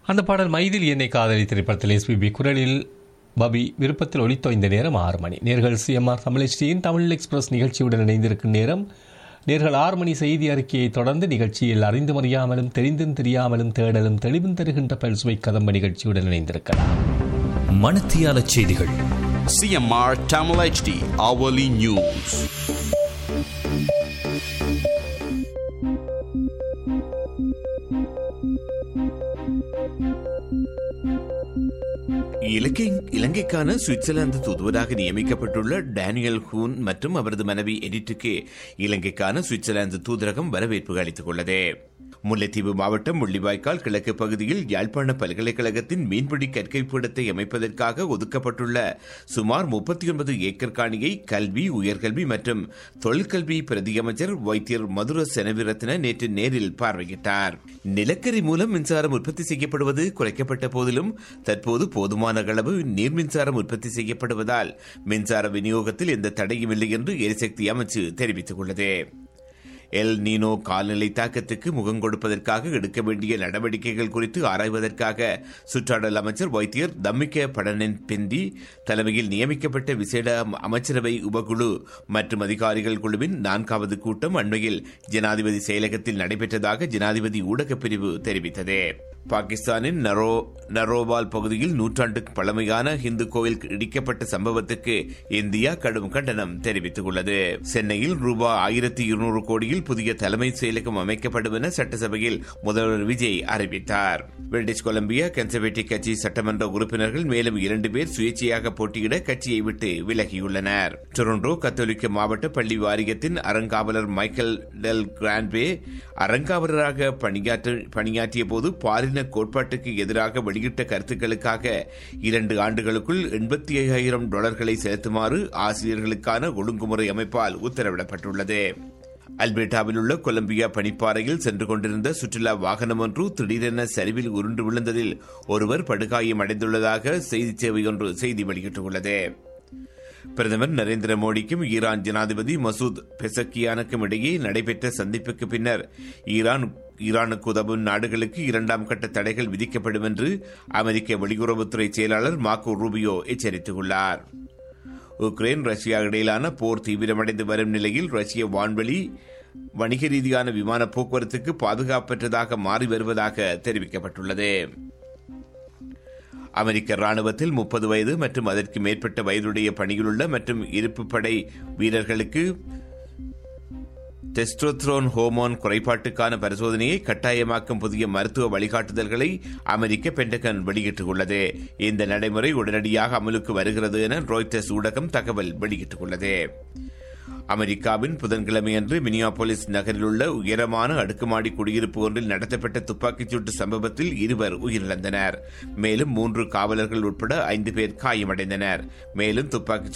அந்த பாடல் மைதில் என்னை காதலி திரைப்படத்தில் எஸ்பிபி குரலில் பபி விருப்பத்தில் ஒளித்தோய்ந்த நேரம் ஆறு மணி நேர்கள் சிஎம்ஆர் தமிழச்சியின் தமிழ் எக்ஸ்பிரஸ் நிகழ்ச்சியுடன் இணைந்திருக்கும் நேரம் நேர்கள் ஆறு மணி செய்தி அறிக்கையை தொடர்ந்து நிகழ்ச்சியில் அறிந்தும் அறியாமலும் தெரிந்தும் தெரியாமலும் தேடலும் தெளிவும் தருகின்ற பல்சுவை கதம்ப நிகழ்ச்சியுடன் இணைந்திருக்கலாம் மணத்தியால செய்திகள் CMR Tamil HD Hourly News. இலங்கை இலங்கைக்கான சுவிட்சர்லாந்து தூதுவராக நியமிக்கப்பட்டுள்ள டேனியல் ஹூன் மற்றும் அவரது மனைவி எடிட்டுக்கு இலங்கைக்கான சுவிட்சர்லாந்து தூதரகம் வரவேற்பு அளித்துக் உள்ளது முல்லைத்தீவு மாவட்டம் முள்ளிவாய்க்கால் கிழக்கு பகுதியில் யாழ்ப்பாண பல்கலைக்கழகத்தின் மீன்பிடி கற்கை பீடத்தை அமைப்பதற்காக ஒதுக்கப்பட்டுள்ள சுமார் முப்பத்தி ஒன்பது ஏக்கர் காணியை கல்வி உயர்கல்வி மற்றும் தொழிற்கல்வி பிரதியமைச்சர் வைத்தியர் மதுர செனவிரத்ன நேற்று நேரில் பார்வையிட்டார் நிலக்கரி மூலம் மின்சாரம் உற்பத்தி செய்யப்படுவது குறைக்கப்பட்ட போதிலும் தற்போது போதுமான அளவு நீர் மின்சாரம் உற்பத்தி செய்யப்படுவதால் மின்சார விநியோகத்தில் எந்த தடையும் இல்லை என்று எரிசக்தி அமைச்சு தெரிவித்துள்ளது எல் நீனோ கால்நிலை தாக்கத்துக்கு முகம் கொடுப்பதற்காக எடுக்க வேண்டிய நடவடிக்கைகள் குறித்து ஆராய்வதற்காக சுற்றாடல் அமைச்சர் வைத்தியர் தம்மிக்க படனின் பிந்தி தலைமையில் நியமிக்கப்பட்ட விசேட அமைச்சரவை உபகுழு மற்றும் அதிகாரிகள் குழுவின் நான்காவது கூட்டம் அண்மையில் ஜனாதிபதி செயலகத்தில் நடைபெற்றதாக ஜனாதிபதி ஊடகப் பிரிவு தெரிவித்தது பாகிஸ்தானின் நரோ நரோபால் பகுதியில் நூற்றாண்டுக்கு பழமையான இந்து கோயில் இடிக்கப்பட்ட சம்பவத்துக்கு இந்தியா கடும் கண்டனம் தெரிவித்துள்ளது சென்னையில் ரூபாய் ஆயிரத்தி இருநூறு கோடியில் புதிய தலைமை செயலகம் அமைக்கப்படும் என சட்டசபையில் முதல்வர் விஜய் அறிவித்தார் பிரிட்டிஷ் கொலம்பியா கன்சர்வேட்டிவ் கட்சி சட்டமன்ற உறுப்பினர்கள் மேலும் இரண்டு பேர் சுயேட்சையாக போட்டியிட கட்சியை விட்டு விலகியுள்ளனர் டொரண்டோ கத்தோலிக்க மாவட்ட பள்ளி வாரியத்தின் அறங்காவலர் மைக்கேல் டெல் கிராண்ட்வே அறங்காவலராக பணியாற்ற பணியாற்றிய போது பாலின கோட்பாட்டுக்கு எதிராக வெளியிட்ட கருத்துக்களுக்காக இரண்டு ஆண்டுகளுக்குள் எண்பத்தி ஐயாயிரம் டாலர்களை செலுத்துமாறு ஆசிரியர்களுக்கான ஒழுங்குமுறை அமைப்பால் உத்தரவிடப்பட்டுள்ளது அல்பேட்டாவில் உள்ள கொலம்பியா பனிப்பாறையில் சென்று கொண்டிருந்த சுற்றுலா வாகனம் ஒன்று திடீரென சரிவில் உருண்டு விழுந்ததில் ஒருவர் படுகாயம் அடைந்துள்ளதாக செய்தி சேவை ஒன்று செய்தி வெளியிட்டுள்ளது பிரதமர் நரேந்திர மோடிக்கும் ஈரான் ஜனாதிபதி மசூத் பெசக்கியானுக்கும் இடையே நடைபெற்ற சந்திப்புக்கு பின்னர் ஈரான் ஈரானுக்கு உதவும் நாடுகளுக்கு இரண்டாம் கட்ட தடைகள் விதிக்கப்படும் என்று அமெரிக்க வெளியுறவுத்துறை செயலாளர் மார்க்கோ ரூபியோ எச்சரித்துள்ளார் உக்ரைன் ரஷ்யா இடையிலான போர் தீவிரமடைந்து வரும் நிலையில் ரஷ்ய வான்வெளி வணிக ரீதியான விமான போக்குவரத்துக்கு பாதுகாப்பற்றதாக மாறி வருவதாக தெரிவிக்கப்பட்டுள்ளது அமெரிக்க ராணுவத்தில் முப்பது வயது மற்றும் அதற்கு மேற்பட்ட வயதுடைய பணியிலுள்ள மற்றும் இருப்பு படை வீரர்களுக்கு டெஸ்டோத்ரோன் ஹோமோன் குறைபாட்டுக்கான பரிசோதனையை கட்டாயமாக்கும் புதிய மருத்துவ வழிகாட்டுதல்களை அமெரிக்க பென்டகன் வெளியிட்டுள்ளது இந்த நடைமுறை உடனடியாக அமலுக்கு வருகிறது என ரோய்டர்ஸ் ஊடகம் தகவல் வெளியிட்டுள்ளது அமெரிக்காவின் புதன்கிழமையன்று மினியாபோலிஸ் நகரில் உள்ள உயரமான அடுக்குமாடி குடியிருப்பு ஒன்றில் நடத்தப்பட்ட துப்பாக்கிச்சூட்டு சம்பவத்தில் இருவர் உயிரிழந்தனர் மேலும் மூன்று காவலர்கள் உட்பட ஐந்து பேர் காயமடைந்தனர் மேலும் துப்பாக்கிச்